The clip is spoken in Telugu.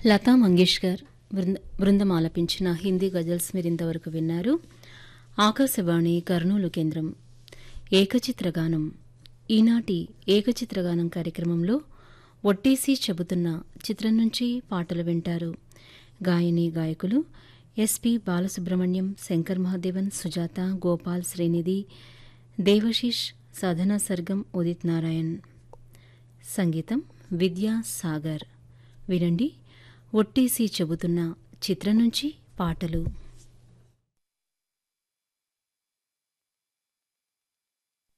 లతా మంగేష్కర్ బృంద బృందం ఆలపించిన హిందీ గజల్స్ మీరు ఇంతవరకు విన్నారు ఆకాశవాణి కర్నూలు కేంద్రం ఏకచిత్రగానం ఈనాటి ఏకచిత్రగానం కార్యక్రమంలో ఒట్టేసి చెబుతున్న చిత్రం నుంచి పాటలు వింటారు గాయని గాయకులు ఎస్పి బాలసుబ్రహ్మణ్యం శంకర్ మహాదేవన్ సుజాత గోపాల్ శ్రీనిధి దేవశిష్ సాధనా సర్గం ఉదిత్ నారాయణ్ సంగీతం విద్యా సాగర్ వినండి ఒట్టేసి చెబుతున్న చిత్రం నుంచి పాటలు